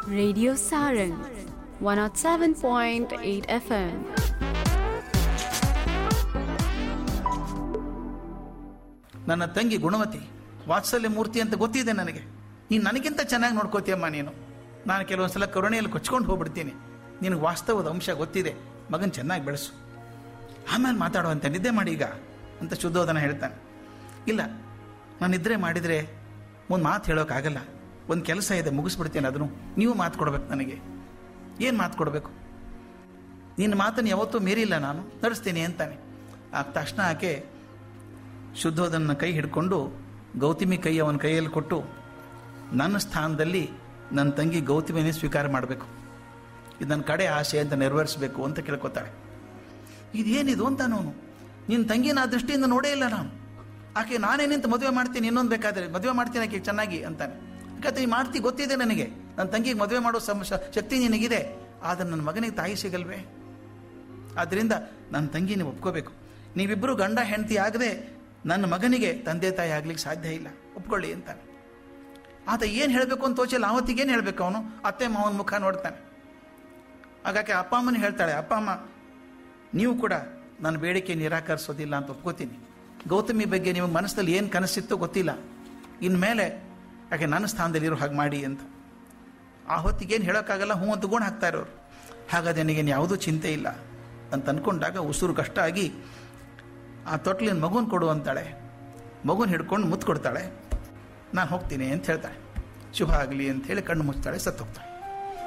Radio Sarang 107.8 FM. ನನ್ನ ತಂಗಿ ಗುಣವತಿ ವಾತ್ಸಲ್ಯ ಮೂರ್ತಿ ಅಂತ ಗೊತ್ತಿದೆ ನನಗೆ ನೀನು ನನಗಿಂತ ಚೆನ್ನಾಗಿ ನೋಡ್ಕೋತೀಯಮ್ಮ ನೀನು ನಾನು ಕೆಲವೊಂದು ಸಲ ಕರುಣೆಯಲ್ಲಿ ಕೊಚ್ಕೊಂಡು ಹೋಗ್ಬಿಡ್ತೀನಿ ನಿನಗೆ ವಾಸ್ತವದ ಅಂಶ ಗೊತ್ತಿದೆ ಮಗನ ಚೆನ್ನಾಗಿ ಬೆಳೆಸು ಆಮೇಲೆ ಮಾತಾಡುವಂತ ನಿದ್ದೆ ಮಾಡಿ ಈಗ ಅಂತ ಶುದ್ಧೋಧನ ಹೇಳ್ತಾನೆ ಇಲ್ಲ ನಾನು ನಿದ್ರೆ ಮಾಡಿದರೆ ಒಂದು ಮಾತು ಹೇಳೋಕ್ಕಾಗಲ್ಲ ಒಂದು ಕೆಲಸ ಇದೆ ಮುಗಿಸ್ಬಿಡ್ತೀನಿ ಅದನ್ನು ನೀವು ಮಾತು ಕೊಡ್ಬೇಕು ನನಗೆ ಏನು ಮಾತು ಕೊಡಬೇಕು ನಿನ್ನ ಮಾತನ್ನು ಯಾವತ್ತೂ ಮೀರಿಲ್ಲ ನಾನು ನಡೆಸ್ತೀನಿ ಅಂತಾನೆ ಆ ತಕ್ಷಣ ಆಕೆ ಶುದ್ಧೋಧನ ಕೈ ಹಿಡ್ಕೊಂಡು ಗೌತಮಿ ಕೈ ಅವನ ಕೈಯಲ್ಲಿ ಕೊಟ್ಟು ನನ್ನ ಸ್ಥಾನದಲ್ಲಿ ನನ್ನ ತಂಗಿ ಗೌತಮಿನೇ ಸ್ವೀಕಾರ ಮಾಡಬೇಕು ಇದು ನನ್ನ ಕಡೆ ಆಸೆ ಅಂತ ನೆರವೇರಿಸಬೇಕು ಅಂತ ಕೇಳ್ಕೊತಾಳೆ ಇದೇನಿದು ಅಂತ ಅವನು ನಿನ್ನ ತಂಗಿನ ಆ ದೃಷ್ಟಿಯಿಂದ ನೋಡೇ ಇಲ್ಲ ನಾನು ಆಕೆ ನಾನೇ ನಿಂತು ಮದುವೆ ಮಾಡ್ತೀನಿ ಇನ್ನೊಂದು ಬೇಕಾದರೆ ಮದುವೆ ಮಾಡ್ತೀನಿ ಆಕೆ ಚೆನ್ನಾಗಿ ಅಂತಾನೆ ಯಾಕಂದ್ರೆ ಈ ಮಾಡ್ತಿ ಗೊತ್ತಿದೆ ನನಗೆ ನನ್ನ ತಂಗಿಗೆ ಮದುವೆ ಮಾಡೋ ಸಮ ಶ- ಶಕ್ತಿ ನಿನಗಿದೆ ಆದರೆ ನನ್ನ ಮಗನಿಗೆ ತಾಯಿ ಸಿಗಲ್ವೇ ಆದ್ದರಿಂದ ನನ್ನ ತಂಗಿ ನೀವು ಒಪ್ಕೋಬೇಕು ನೀವಿಬ್ಬರು ಗಂಡ ಹೆಂಡತಿ ಆಗದೆ ನನ್ನ ಮಗನಿಗೆ ತಂದೆ ತಾಯಿ ಆಗ್ಲಿಕ್ಕೆ ಸಾಧ್ಯ ಇಲ್ಲ ಒಪ್ಕೊಳ್ಳಿ ಅಂತಾನೆ ಆತ ಏನು ಹೇಳಬೇಕು ಅಂತ ತೋಚಿಲ್ಲ ಆವತ್ತಿಗೆ ಏನು ಹೇಳಬೇಕು ಅವನು ಅತ್ತೆ ಮಾವನ ಮುಖ ನೋಡ್ತಾನೆ ಹಾಗಾಗಿ ಅಪ್ಪ ಅಮ್ಮನ ಹೇಳ್ತಾಳೆ ಅಪ್ಪ ಅಮ್ಮ ನೀವು ಕೂಡ ನನ್ನ ಬೇಡಿಕೆ ನಿರಾಕರಿಸೋದಿಲ್ಲ ಅಂತ ಒಪ್ಕೋತೀನಿ ಗೌತಮಿ ಬಗ್ಗೆ ನಿಮಗೆ ಮನಸ್ಸಲ್ಲಿ ಏನು ಕನಸಿತ್ತೋ ಗೊತ್ತಿಲ್ಲ ಇನ್ಮೇಲೆ ಯಾಕೆ ನನ್ನ ಸ್ಥಾನದಲ್ಲಿರೋ ಹಾಗೆ ಮಾಡಿ ಅಂತ ಆ ಹೊತ್ತಿಗೇನು ಹೇಳೋಕ್ಕಾಗಲ್ಲ ಹ್ಞೂ ಅಂತ ಗುಣ ಹಾಕ್ತಾ ಇರೋರು ಹಾಗಾದ್ರೆ ನನಗೇನು ಯಾವುದೂ ಚಿಂತೆ ಇಲ್ಲ ಅಂತ ಅಂದ್ಕೊಂಡಾಗ ಉಸಿರು ಕಷ್ಟ ಆಗಿ ಆ ತೊಟ್ಲಿನ ಮಗುನ ಕೊಡು ಅಂತಾಳೆ ಮಗುನ ಹಿಡ್ಕೊಂಡು ಮುತ್ತು ಕೊಡ್ತಾಳೆ ನಾನು ಹೋಗ್ತೀನಿ ಅಂತ ಹೇಳ್ತಾಳೆ ಶುಭ ಆಗಲಿ ಅಂತ ಹೇಳಿ ಕಣ್ಣು ಮುಚ್ತಾಳೆ ಸತ್ತು ಹೋಗ್ತಾಳೆ